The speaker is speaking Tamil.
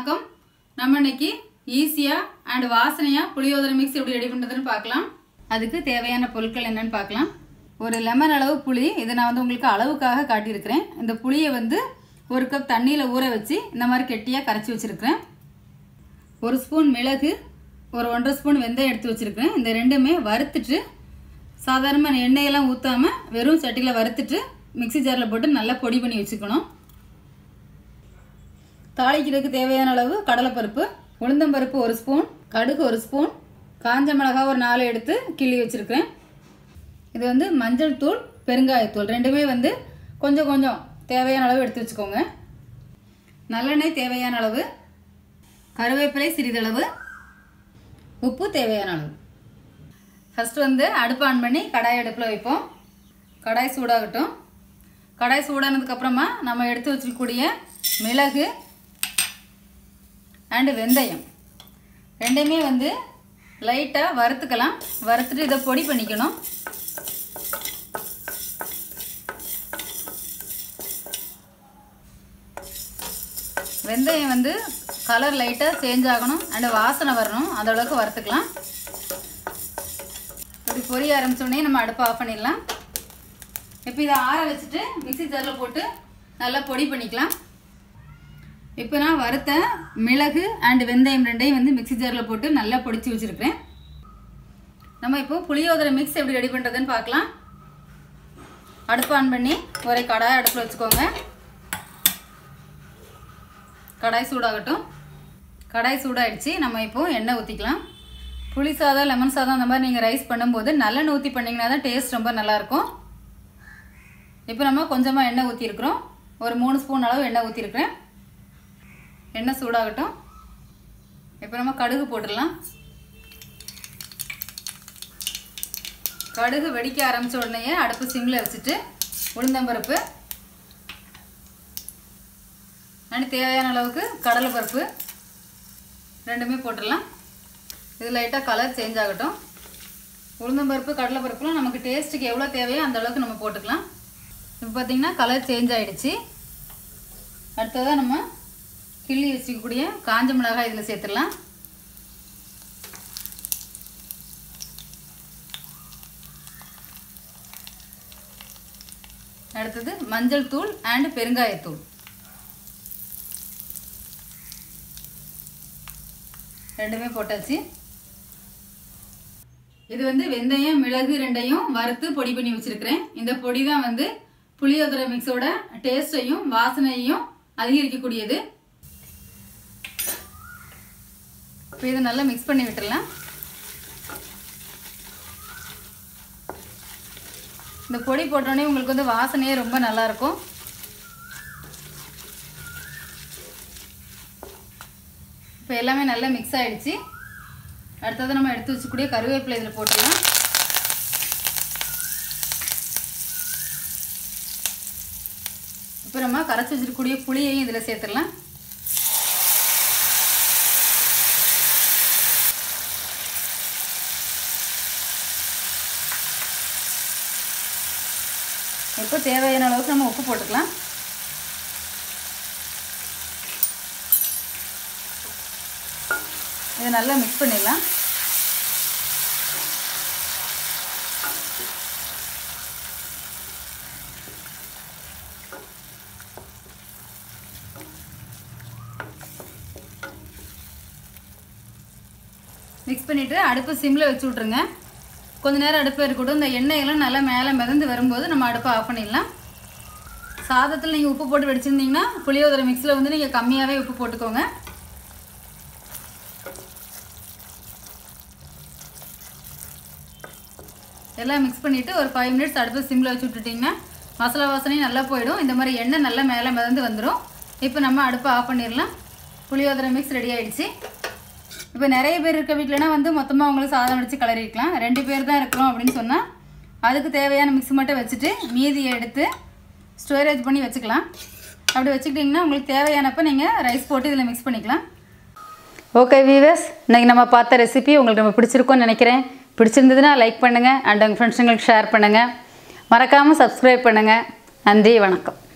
வணக்கம் நம்ம இன்னைக்கு ஈஸியாக அண்ட் வாசனையாக புளியோதரை மிக்ஸ் எப்படி ரெடி பண்ணுறதுன்னு பார்க்கலாம் அதுக்கு தேவையான பொருட்கள் என்னன்னு பார்க்கலாம் ஒரு லெமன் அளவு புளி இதை நான் வந்து உங்களுக்கு அளவுக்காக காட்டியிருக்கிறேன் இந்த புளியை வந்து ஒரு கப் தண்ணியில் ஊற வச்சு இந்த மாதிரி கெட்டியாக கரைச்சி வச்சுருக்கிறேன் ஒரு ஸ்பூன் மிளகு ஒரு ஒன்றரை ஸ்பூன் வெந்தயம் எடுத்து வச்சுருக்கேன் இந்த ரெண்டுமே வறுத்துட்டு சாதாரணமாக எண்ணெயெல்லாம் ஊற்றாமல் வெறும் சட்டியில் வறுத்துட்டு மிக்ஸி ஜாரில் போட்டு நல்லா பொடி பண்ணி வச்சுக்கணும் தாளிக்கிறதுக்கு தேவையான அளவு கடலைப்பருப்பு உளுந்தம்பருப்பு ஒரு ஸ்பூன் கடுகு ஒரு ஸ்பூன் காஞ்ச மிளகாய் ஒரு நாலு எடுத்து கிள்ளி வச்சுருக்கேன் இது வந்து மஞ்சள் தூள் பெருங்காயத்தூள் ரெண்டுமே வந்து கொஞ்சம் கொஞ்சம் தேவையான அளவு எடுத்து வச்சுக்கோங்க நல்லெண்ணெய் தேவையான அளவு கருவேப்பிலை சிறிதளவு உப்பு தேவையான அளவு ஃபஸ்ட்டு வந்து அடுப்பு ஆன் பண்ணி கடாய் அடுப்பில் வைப்போம் கடாய் சூடாகட்டும் கடாய் சூடானதுக்கப்புறமா நம்ம எடுத்து வச்சிருக்கக்கூடிய மிளகு அண்டு வெந்தயம் ரெண்டையுமே வந்து லைட்டாக வறுத்துக்கலாம் வறுத்துட்டு இதை பொடி பண்ணிக்கணும் வெந்தயம் வந்து கலர் லைட்டாக சேஞ்ச் ஆகணும் அண்டு வாசனை வரணும் அந்த அளவுக்கு வறுத்துக்கலாம் இப்படி பொரிய ஆரம்பிச்சோடனே நம்ம அடுப்பை ஆஃப் பண்ணிடலாம் இப்போ இதை ஆற வச்சுட்டு மிக்ஸி ஜாரில் போட்டு நல்லா பொடி பண்ணிக்கலாம் இப்போ நான் வறுத்த மிளகு அண்டு வெந்தயம் ரெண்டையும் வந்து மிக்ஸி ஜாரில் போட்டு நல்லா பொடிச்சு வச்சுருக்கிறேன் நம்ம இப்போ புளியோதரை மிக்ஸ் எப்படி ரெடி பண்ணுறதுன்னு பார்க்கலாம் அடுப்பு ஆன் பண்ணி ஒரே கடாய் அடுப்பில் வச்சுக்கோங்க கடாய் சூடாகட்டும் கடாய் சூடாயிடுச்சு நம்ம இப்போ எண்ணெய் ஊற்றிக்கலாம் புளி சாதம் லெமன் சாதம் அந்த மாதிரி நீங்கள் ரைஸ் பண்ணும்போது நல்லெண்ணெய் ஊற்றி பண்ணிங்கன்னா தான் டேஸ்ட் ரொம்ப நல்லாயிருக்கும் இப்போ நம்ம கொஞ்சமாக எண்ணெய் ஊற்றிருக்கிறோம் ஒரு மூணு ஸ்பூன் அளவு எண்ணெய் ஊற்றிருக்கிறேன் எண்ணெய் சூடாகட்டும் இப்போ நம்ம கடுகு போட்டுடலாம் கடுகு வெடிக்க ஆரம்பித்த உடனே அடுப்பு சிம்மில் வச்சுட்டு உளுந்தம்பருப்பு அண்ட் தேவையான அளவுக்கு கடலைப்பருப்பு ரெண்டுமே போட்டுடலாம் இது லைட்டாக கலர் சேஞ்ச் ஆகட்டும் உளுந்தம்பருப்பு கடலைப்பருப்புலாம் நமக்கு டேஸ்ட்டுக்கு எவ்வளோ தேவையோ அந்த அளவுக்கு நம்ம போட்டுக்கலாம் இப்போ பார்த்திங்கன்னா கலர் சேஞ்ச் ஆகிடுச்சு அடுத்ததாக நம்ம கிள்ளி வச்சுக்கக்கூடிய காஞ்ச மிளகாய் இதில் சேர்த்துடலாம் அடுத்தது மஞ்சள் தூள் அண்ட் பெருங்காயத்தூள் ரெண்டுமே போட்டாச்சு இது வந்து வெந்தயம் மிளகு ரெண்டையும் வறுத்து பொடி பண்ணி வச்சிருக்கிறேன் இந்த பொடி தான் வந்து புளியோதரை மிக்ஸோட டேஸ்டையும் வாசனையையும் அதிகரிக்கக்கூடியது இப்போ இதை நல்லா மிக்ஸ் பண்ணி விட்டுடலாம் இந்த பொடி போட்டோடனே உங்களுக்கு வந்து வாசனையே ரொம்ப நல்லாயிருக்கும் இப்போ எல்லாமே நல்லா மிக்ஸ் ஆகிடுச்சு அடுத்தது நம்ம எடுத்து வச்சுக்கூடிய கருவேப்பிலை இதில் போட்டுடலாம் இப்போ நம்ம கரைச்சி வச்சிருக்கக்கூடிய புளியையும் இதில் சேர்த்துடலாம் இப்போ தேவையான அளவுக்கு நம்ம உப்பு போட்டுக்கலாம் இதை நல்லா மிக்ஸ் பண்ணிடலாம் மிக்ஸ் பண்ணிவிட்டு அடுப்பு சிம்மில் வச்சு விட்ருங்க கொஞ்ச நேரம் அடுப்பு இருக்கட்டும் இந்த எண்ணெயெல்லாம் நல்லா மேலே மிதந்து வரும்போது நம்ம அடுப்பை ஆஃப் பண்ணிடலாம் சாதத்தில் நீங்கள் உப்பு போட்டு வெடிச்சிருந்தீங்கன்னா புளியோதரை மிக்ஸில் வந்து நீங்கள் கம்மியாகவே உப்பு போட்டுக்கோங்க எல்லாம் மிக்ஸ் பண்ணிவிட்டு ஒரு ஃபைவ் மினிட்ஸ் அடுப்பு சிம்மில் வச்சு விட்டுட்டிங்கன்னா மசாலா வாசனையும் நல்லா போயிடும் இந்த மாதிரி எண்ணெய் நல்லா மேலே மிதந்து வந்துடும் இப்போ நம்ம அடுப்பை ஆஃப் பண்ணிடலாம் புளியோதரை மிக்ஸ் ரெடி ஆகிடுச்சு இப்போ நிறைய பேர் இருக்க வீட்டிலனா வந்து மொத்தமாக அவங்களுக்கு சாதம் வடித்து கிளறிக்கலாம் ரெண்டு பேர் தான் இருக்கிறோம் அப்படின்னு சொன்னால் அதுக்கு தேவையான மிக்ஸ் மட்டும் வச்சுட்டு மீதியை எடுத்து ஸ்டோரேஜ் பண்ணி வச்சுக்கலாம் அப்படி வச்சுக்கிட்டிங்கன்னா உங்களுக்கு தேவையானப்போ நீங்கள் ரைஸ் போட்டு இதில் மிக்ஸ் பண்ணிக்கலாம் ஓகே வீவர்ஸ் இன்றைக்கி நம்ம பார்த்த ரெசிபி உங்களுக்கு ரொம்ப பிடிச்சிருக்கும்னு நினைக்கிறேன் பிடிச்சிருந்ததுன்னா லைக் பண்ணுங்கள் அண்ட் உங்கள் ஃப்ரெண்ட்ஸுங்களுக்கு ஷேர் பண்ணுங்கள் மறக்காமல் சப்ஸ்கிரைப் பண்ணுங்கள் நன்றி வணக்கம்